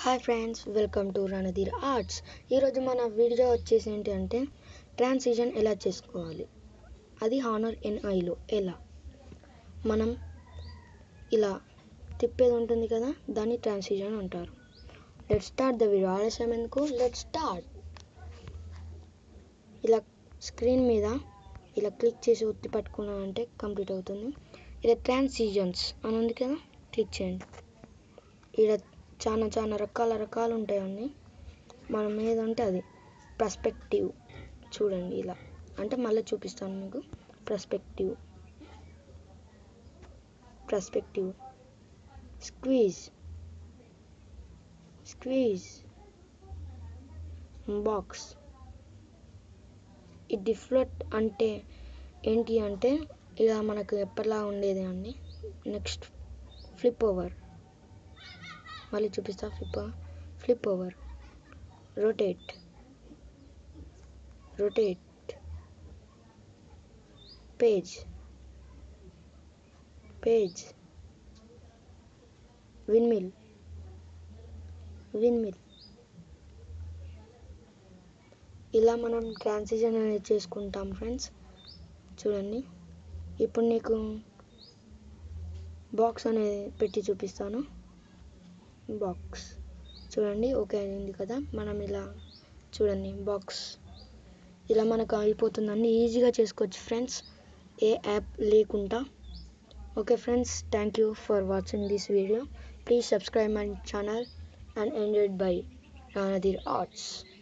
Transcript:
hi friends welcome to Ranadheer Arts ఈరోజు మన video వచ్చేసి ఏంటి అంటే ట్రాన్సిషన్ ఎలా చేసుకోవాలి అది హానర్ ఎన్ ఐలో ఎలా మనం ఇలా తిప్పేది ఉంటుంది కదా దాన్ని ట్రాన్సిషన్ అంటారు లెట్ స్టార్ట్ ద వీడియో ఆలస్యం ఎందుకు లెట్ స్టార్ట్ ఇలా స్క్రీన్ మీద ఇలా క్లిక్ చేసి ఒత్తి పట్టుకున్నామంటే కంప్లీట్ అవుతుంది ఇలా ట్రాన్సిషన్స్ అని ఉంది కదా క్లిక్ చేయండి ఇక్కడ చాలా చాలా రకాల రకాలు ఉంటాయండి మనం ఏదంటే అది పర్స్పెక్టివ్ చూడండి ఇలా అంటే మళ్ళీ చూపిస్తాను మీకు perspective perspective squeeze squeeze box ఈ డిఫ్లెట్ అంటే ఏంటి అంటే ఇలా మనకు ఎప్పటిలా ఉండేది అండి నెక్స్ట్ ఫ్లిప్ ఓవర్ మళ్ళీ చూపిస్తా flip flip over rotate rotate page page windmill windmill ఇలా మనం ట్రాన్సిషన్ అనేది చేసుకుంటాం ఫ్రెండ్స్ చూడండి ఇప్పుడు నీకు బాక్స్ అనేది పెట్టి చూపిస్తాను బాక్స్ చూడండి ఓకే అయింది కదా మనం ఇలా చూడండి బాక్స్ ఇలా మనకు అయిపోతుందండి ఈజీగా చేసుకోవచ్చు ఫ్రెండ్స్ ఏ యాప్ లేకుండా okay friends thank you for watching this video please subscribe my channel and enjoyed bye Ranadheer arts